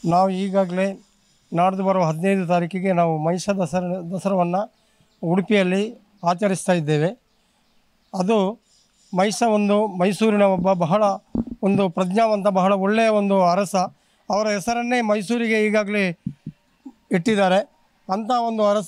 ನಾವು ಈಗಾಗಲೇ ನಾಡ್ದು ಬರುವ ಹದಿನೈದು ತಾರೀಕಿಗೆ ನಾವು ಮಹಿಷ ದಸರಾ ದಸರಾವನ್ನು ಉಡುಪಿಯಲ್ಲಿ ಆಚರಿಸ್ತಾ ಇದ್ದೇವೆ ಅದು ಮಹಿಷ ಒಂದು ಮೈಸೂರಿನ ಒಬ್ಬ ಬಹಳ ಒಂದು ಪ್ರಜ್ಞಾವಂತ ಬಹಳ ಒಳ್ಳೆಯ ಒಂದು ಅರಸ ಅವರ ಹೆಸರನ್ನೇ ಮೈಸೂರಿಗೆ ಈಗಾಗಲೇ ಇಟ್ಟಿದ್ದಾರೆ ಅಂಥ ಒಂದು ಅರಸ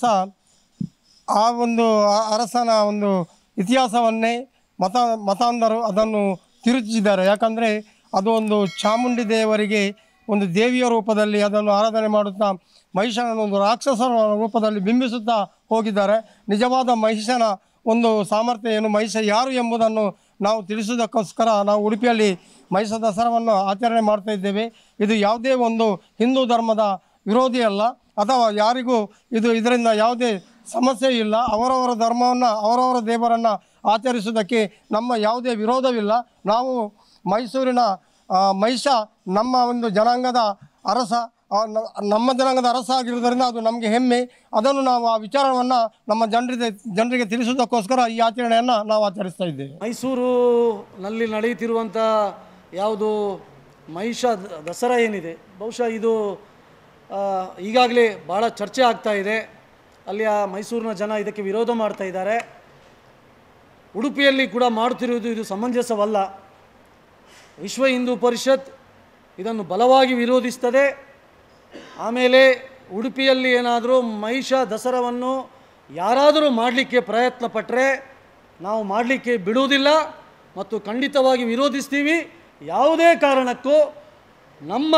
ಆ ಒಂದು ಆ ಅರಸನ ಒಂದು ಇತಿಹಾಸವನ್ನೇ ಮತ ಮತಾಂಧರು ಅದನ್ನು ತಿರುಚಿದ್ದಾರೆ ಯಾಕಂದರೆ ಅದು ಒಂದು ಚಾಮುಂಡಿ ದೇವರಿಗೆ ಒಂದು ದೇವಿಯ ರೂಪದಲ್ಲಿ ಅದನ್ನು ಆರಾಧನೆ ಮಾಡುತ್ತಾ ಮಹಿಷನ ಒಂದು ರಾಕ್ಷಸನ ರೂಪದಲ್ಲಿ ಬಿಂಬಿಸುತ್ತಾ ಹೋಗಿದ್ದಾರೆ ನಿಜವಾದ ಮಹಿಷನ ಒಂದು ಸಾಮರ್ಥ್ಯ ಏನು ಮಹಿಷ ಯಾರು ಎಂಬುದನ್ನು ನಾವು ತಿಳಿಸುವುದಕ್ಕೋಸ್ಕರ ನಾವು ಉಡುಪಿಯಲ್ಲಿ ಮಹಿಷ ದಸರಾವನ್ನು ಆಚರಣೆ ಮಾಡ್ತಾ ಇದ್ದೇವೆ ಇದು ಯಾವುದೇ ಒಂದು ಹಿಂದೂ ಧರ್ಮದ ವಿರೋಧಿ ಅಲ್ಲ ಅಥವಾ ಯಾರಿಗೂ ಇದು ಇದರಿಂದ ಯಾವುದೇ ಸಮಸ್ಯೆ ಇಲ್ಲ ಅವರವರ ಧರ್ಮವನ್ನು ಅವರವರ ದೇವರನ್ನು ಆಚರಿಸುವುದಕ್ಕೆ ನಮ್ಮ ಯಾವುದೇ ವಿರೋಧವಿಲ್ಲ ನಾವು ಮೈಸೂರಿನ ಆ, ಮಹಿಷ ನಮ್ಮ ಒಂದು ಜನಾಂಗದ ಅರಸ ಆ, ನ- ನಮ್ಮ ಜನಾಂಗದ ಅರಸ ಆಗಿರುವುದರಿಂದ ಅದು ನಮಗೆ ಹೆಮ್ಮೆ ಅದನ್ನು ನಾವು ಆ ವಿಚಾರವನ್ನು ನಮ್ಮ ಜನರಿಗೆ ಜನರಿಗೆ ತಿಳಿಸುವುದಕ್ಕೋಸ್ಕರ ಈ ಆಚರಣೆಯನ್ನು ನಾವು ಆಚರಿಸ್ತಾ ಇದ್ದೇವೆ ಮೈಸೂರಿನಲ್ಲಿ ನಡೆಯುತ್ತಿರುವಂಥ ಯಾವುದು ಮಹಿಷ ದ- ದಸರಾ ಏನಿದೆ ಬಹುಶಃ ಇದು ಆ, ಈಗಾಗಲೇ ಭಾಳ ಚರ್ಚೆ ಆಗ್ತಾ ಇದೆ ಅಲ್ಲಿಯ ಮೈಸೂರಿನ ಜನ ಇದಕ್ಕೆ ವಿರೋಧ ಮಾಡ್ತಾ ಇದ್ದಾರೆ ಉಡುಪಿಯಲ್ಲಿ ಕೂಡ ಮಾಡುತ್ತಿರುವುದು ಇದು ಸಮಂಜಸವಲ್ಲ ವಿಶ್ವ ಹಿಂದೂ ಪರಿಷತ್ ಇದನ್ನು ಬಲವಾಗಿ ವಿರೋಧಿಸ್ತದೆ ಆಮೇಲೆ ಉಡುಪಿಯಲ್ಲಿ ಏನಾದರೂ ಮಹಿಷ ದಸರಾವನ್ನು ಯಾರಾದರೂ ಮಾಡಲಿಕ್ಕೆ ಪ್ರಯತ್ನ ಪಟ್ಟರೆ ನಾವು ಮಾಡಲಿಕ್ಕೆ ಬಿಡುವುದಿಲ್ಲ ಮತ್ತು ಖಂಡಿತವಾಗಿ ವಿರೋಧಿಸ್ತೀವಿ ಯಾವುದೇ ಕಾರಣಕ್ಕೂ ನಮ್ಮ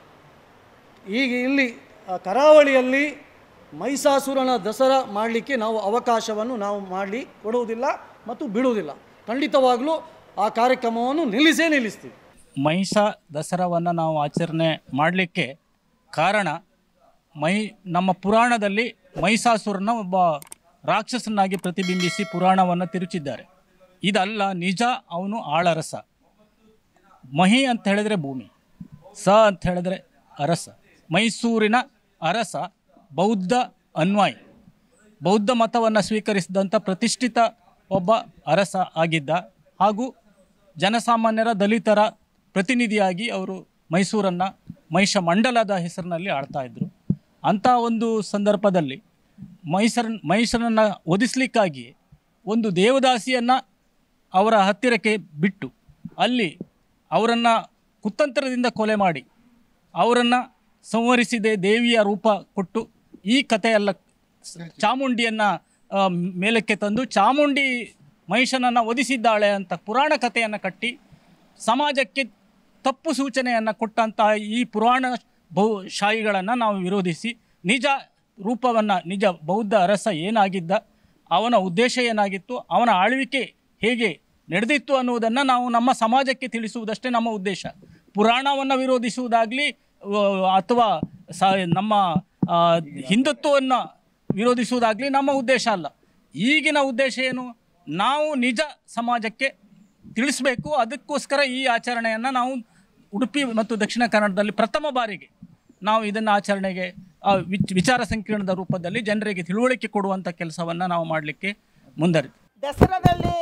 ಈಗ ಇಲ್ಲಿ ಆ, ಕರಾವಳಿಯಲ್ಲಿ ಮೈಸಾಸುರನ ದಸರಾ ಮಾಡಲಿಕ್ಕೆ ನಾವು ಅವಕಾಶವನ್ನು ನಾವು ಮಾಡಲಿ ಕೊಡುವುದಿಲ್ಲ ಮತ್ತು ಬಿಡುವುದಿಲ್ಲ ಖಂಡಿತವಾಗಲೂ ಆ ಕಾರ್ಯಕ್ರಮವನ್ನು ನಿಲ್ಲಿಸೇ ನಿಲ್ಲಿಸ್ತೀವಿ ಮಹಿಷ ದಸರಾವನ್ನು ನಾವು ಆಚರಣೆ ಮಾಡಲಿಕ್ಕೆ ಕಾರಣ ಮೈ ನಮ್ಮ ಪುರಾಣದಲ್ಲಿ ಮಹಿಷಾಸುರನ ಒಬ್ಬ ರಾಕ್ಷಸನಾಗಿ ಪ್ರತಿಬಿಂಬಿಸಿ ಪುರಾಣವನ್ನು ತಿರುಚಿದ್ದಾರೆ ಇದಲ್ಲ ನಿಜ ಅವನು ಆಳರಸ ಮಹಿ ಅಂತ ಹೇಳಿದ್ರೆ ಭೂಮಿ ಸ ಅಂತ ಹೇಳಿದ್ರೆ ಅರಸ ಮೈಸೂರಿನ ಅರಸ ಬೌದ್ಧ ಅನ್ವಾಯಿ ಬೌದ್ಧ ಮತವನ್ನು ಸ್ವೀಕರಿಸಿದಂಥ ಪ್ರತಿಷ್ಠಿತ ಒಬ್ಬ ಅರಸ ಆಗಿದ್ದ ಹಾಗೂ ಜನಸಾಮಾನ್ಯರ ದಲಿತರ ಪ್ರತಿನಿಧಿಯಾಗಿ ಅವರು ಮೈಸೂರನ್ನು ಮಹಿಷ ಮಂಡಲದ ಹೆಸರಿನಲ್ಲಿ ಆಳ್ತಾ ಇದ್ದರು ಅಂಥ ಒಂದು ಸಂದರ್ಭದಲ್ಲಿ ಮೈಸೂರನ್ ಮಹಿಷನನ್ನು ಒದಿಸ್ಲಿಕ್ಕಾಗಿ ಒಂದು ದೇವದಾಸಿಯನ್ನು ಅವರ ಹತ್ತಿರಕ್ಕೆ ಬಿಟ್ಟು ಅಲ್ಲಿ ಅವರನ್ನು ಕುತಂತ್ರದಿಂದ ಕೊಲೆ ಮಾಡಿ ಅವರನ್ನು ಸಂಹರಿಸಿದೆ ದೇವಿಯ ರೂಪ ಕೊಟ್ಟು ಈ ಕಥೆಯೆಲ್ಲ ಸ- ಚಾಮುಂಡಿಯನ್ನು ಆ, ಮೇಲಕ್ಕೆ ತಂದು ಚಾಮುಂಡಿ ಮಹಿಷನನ್ನು ಒದಿಸಿದ್ದಾಳೆ ಅಂತ ಪುರಾಣ ಕಥೆಯನ್ನು ಕಟ್ಟಿ ಸಮಾಜಕ್ಕೆ ತಪ್ಪು ಸೂಚನೆಯನ್ನು ಕೊಟ್ಟಂತಹ ಈ ಪುರಾಣ ಬಹು ಶಾಹಿಗಳನ್ನು ನಾವು ವಿರೋಧಿಸಿ ನಿಜ ರೂಪವನ್ನು ನಿಜ ಬೌದ್ಧ ಅರಸ ಏನಾಗಿದ್ದ ಅವನ ಉದ್ದೇಶ ಏನಾಗಿತ್ತು ಅವನ ಆಳ್ವಿಕೆ ಹೇಗೆ ನಡೆದಿತ್ತು ಅನ್ನುವುದನ್ನು ನಾವು ನಮ್ಮ ಸಮಾಜಕ್ಕೆ ತಿಳಿಸುವುದಷ್ಟೇ ನಮ್ಮ ಉದ್ದೇಶ ಪುರಾಣವನ್ನು ವಿರೋಧಿಸುವುದಾಗಲಿ ಅಥವಾ ಸ ನಮ್ಮ ಆ, ಹಿಂದುತ್ವವನ್ನು ವಿರೋಧಿಸುವುದಾಗಲಿ ನಮ್ಮ ಉದ್ದೇಶ ಅಲ್ಲ ಈಗಿನ ಉದ್ದೇಶ ಏನು ನಾವು ನಿಜ ಸಮಾಜಕ್ಕೆ ತಿಳಿಸಬೇಕು ಅದಕ್ಕೋಸ್ಕರ ಈ ಆಚರಣೆಯನ್ನು ನಾವು ಉಡುಪಿ ಮತ್ತು ದಕ್ಷಿಣ ಕನ್ನಡದಲ್ಲಿ ಪ್ರಥಮ ಬಾರಿಗೆ ನಾವು ಇದನ್ನು ಆಚರಣೆಗೆ ಆ, ವಿಚ್ ವಿಚಾರ ಸಂಕಿರಣದ ರೂಪದಲ್ಲಿ ಜನರಿಗೆ ತಿಳುವಳಿಕೆ ಕೊಡುವಂಥ ಕೆಲಸವನ್ನು ನಾವು ಮಾಡಲಿಕ್ಕೆ ಮುಂದರಿ ದಸರಾದಲ್ಲಿ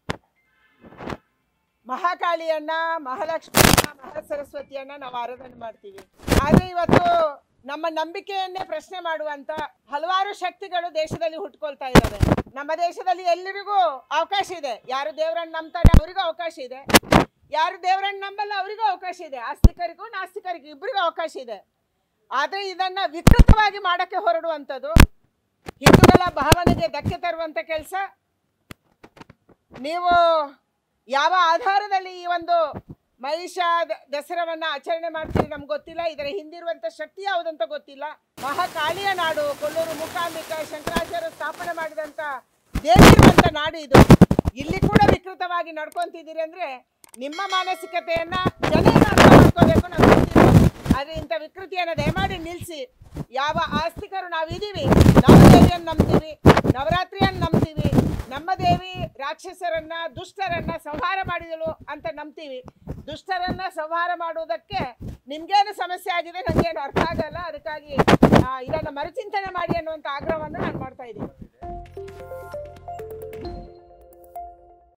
ಮಹಾಕಾಳಿಯನ್ನ ಮಹಾಲಕ್ಷ್ಮಿಯನ್ನ ಮಹಾಸರಸ್ವತಿಯನ್ನ ನಾವು ಆರಾಧನೆ ಮಾಡ್ತೀವಿ ಆದ್ರೆ ಇವತ್ತು ನಮ್ಮ ನಂಬಿಕೆಯನ್ನೇ ಪ್ರಶ್ನೆ ಮಾಡುವಂತ ಹಲವಾರು ಶಕ್ತಿಗಳು ದೇಶದಲ್ಲಿ ಹುಟ್ಕೊಳ್ತಾ ಇದ್ದಾವೆ ನಮ್ಮ ದೇಶದಲ್ಲಿ ಎಲ್ಲರಿಗೂ ಅವಕಾಶ ಇದೆ ಯಾರು ದೇವರನ್ನ ನಂಬ್ತಾರೆ ಅವರಿಗೂ ಅವಕಾಶ ಇದೆ ಯಾರು ದೇವರನ್ನ ನಂಬಲ್ಲ ಅವರಿಗೂ ಅವಕಾಶ ಇದೆ ಆಸ್ತಿಕರಿಗೂ ನಾಸ್ತಿಕರಿಗೂ ಇಬ್ಬರಿಗೂ ಅವಕಾಶ ಇದೆ ಆದ್ರೆ ಇದನ್ನ ವಿಕೃತವಾಗಿ ಮಾಡಕ್ಕೆ ಹೊರಡುವಂಥದ್ದು ಹಿಂದೂಗಳ ಭಾವನೆಗೆ ಧಕ್ಕೆ ತರುವಂತ ಕೆಲಸ ನೀವು ಯಾವ ಆಧಾರದಲ್ಲಿ ಈ ಒಂದು ಮಹಿಷ ದ- ದಸರಾವನ್ನ ಆಚರಣೆ ಮಾಡ್ತೀರಿ ನಮ್ಗೆ ಗೊತ್ತಿಲ್ಲ ಇದರ ಹಿಂದಿರುವಂತ ಶಕ್ತಿ ಯಾವುದಂತ ಗೊತ್ತಿಲ್ಲ ಮಹಾಕಾಳಿಯ ನಾಡು ಕೊಲ್ಲೂರು ಮೂಕಾಂಬಿಕ ಶಂಕರಾಚಾರ್ಯ ಸ್ಥಾಪನೆ ಮಾಡಿದಂತ ದೇವಿ ಇರುವಂತ ನಾಡು ಇದು ಇಲ್ಲಿ ಕೂಡ ವಿಕೃತವಾಗಿ ನಡ್ಕೊಂತಿದ್ದೀರಿ ಅಂದ್ರೆ ನಿಮ್ಮ ಮಾನಸಿಕತೆಯನ್ನ ಜನ ಏನು ಅರ್ಥ ಮಾಡ್ಕೋಬೇಕು ನಾವು ಗೊತ್ತಿಲ್ಲ ಆದ್ರೆ ಇಂಥ ವಿಕೃತಿಯನ್ನ ದಯಮಾಡಿ ನಿಲ್ಲಿಸಿ ಯಾವ ಆಸ್ತಿಕರು ನಾವಿದ್ದೀವಿ ನಾವು ದೇವಿಯನ್ನು ನಂಬ್ತೀವಿ ನವರಾತ್ರಿಯನ್ನು ನಂಬ್ತೀವಿ ನಮ್ಮ ದೇವಿ ರಾಕ್ಷಸರನ್ನ ದುಷ್ಟರನ್ನ ಸಂಹಾರ ಮಾಡಿದಳು ಅಂತ ನಂಬ್ತೀವಿ ದುಷ್ಟರನ್ನ ಸಂಹಾರ ಮಾಡುವುದಕ್ಕೆ ನಿಮ್ಗೇನು ಸಮಸ್ಯೆ ಆಗಿದೆ ನನಗೇನು ಅರ್ಥ ಆಗಲ್ಲ ಅದಕ್ಕಾಗಿ ಆ, ಇದನ್ನ ಮರುಚಿಂತನೆ ಮಾಡಿ ಅನ್ನುವಂಥ ಆಗ್ರಹವನ್ನು ನಾನು ಮಾಡ್ತಾ ಇದ್ದೀನಿ